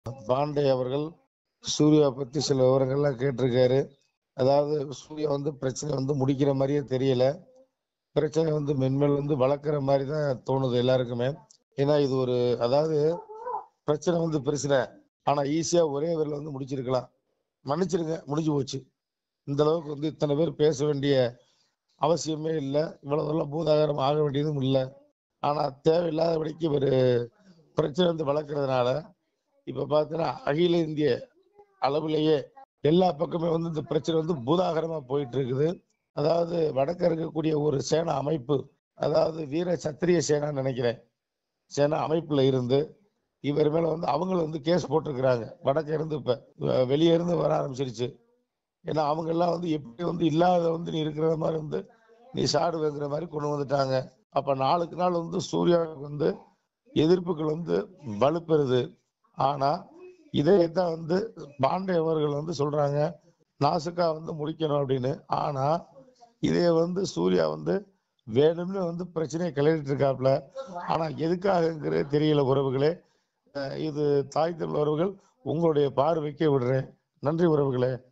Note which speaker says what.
Speaker 1: பாண்டே அவர்கள் சூர்யா பத்தி சில விவரங்கள்லாம் கேட்டிருக்காரு அதாவது சூர்யா வந்து பிரச்சனை வந்து முடிக்கிற மாதிரியே தெரியல பிரச்சனை வந்து மென்மேல் வந்து வளர்க்குற மாதிரி தான் தோணுது எல்லாருக்குமே ஏன்னா இது ஒரு அதாவது பிரச்சனை வந்து பிரச்சனை ஆனா ஈஸியா ஒரே வரில வந்து முடிச்சிருக்கலாம் மன்னிச்சிருங்க முடிஞ்சு போச்சு இந்த அளவுக்கு வந்து இத்தனை பேர் பேச வேண்டிய அவசியமே இல்லை இவ்வளவு தூரம் பூதாகரம் ஆக வேண்டியதும் இல்லை ஆனா தேவையில்லாதபடிக்கு ஒரு பிரச்சனை வந்து வளர்க்கறதுனால இப்ப பார்த்தீங்கன்னா அகில இந்திய அளவிலேயே எல்லா பக்கமே வந்து இந்த பிரச்சனை வந்து பூதாகரமா போயிட்டு இருக்குது அதாவது வடக்க இருக்கக்கூடிய ஒரு சேனா அமைப்பு அதாவது வீர சத்திரிய சேனான்னு நினைக்கிறேன் சேனா அமைப்புல இருந்து இவர் மேல வந்து அவங்களும் வந்து கேஸ் போட்டிருக்கிறாங்க வடக்க இருந்து இப்ப அஹ் வெளியே இருந்து வர ஆரம்பிச்சிருச்சு ஏன்னா அவங்க எல்லாம் வந்து எப்படி வந்து இல்லாத வந்து நீ இருக்கிற மாதிரி வந்து நீ சாடுவேங்கிற மாதிரி கொண்டு வந்துட்டாங்க அப்ப நாளுக்கு நாள் வந்து சூர்யாவுக்கு வந்து எதிர்ப்புகள் வந்து வலுப்பெறுது ஆனா இதைத்தான் வந்து பாண்டே அவர்கள் வந்து சொல்றாங்க நாசுக்கா வந்து முடிக்கணும் அப்படின்னு ஆனா இதைய வந்து சூர்யா வந்து வேணும்னு வந்து பிரச்சனையை கிளறிட்டு இருக்காப்ல ஆனா எதுக்காகங்கிறது தெரியல உறவுகளே அஹ் இது தாய் தமிழ் உறவுகள் உங்களுடைய பார்வைக்கு விடுறேன் நன்றி உறவுகளே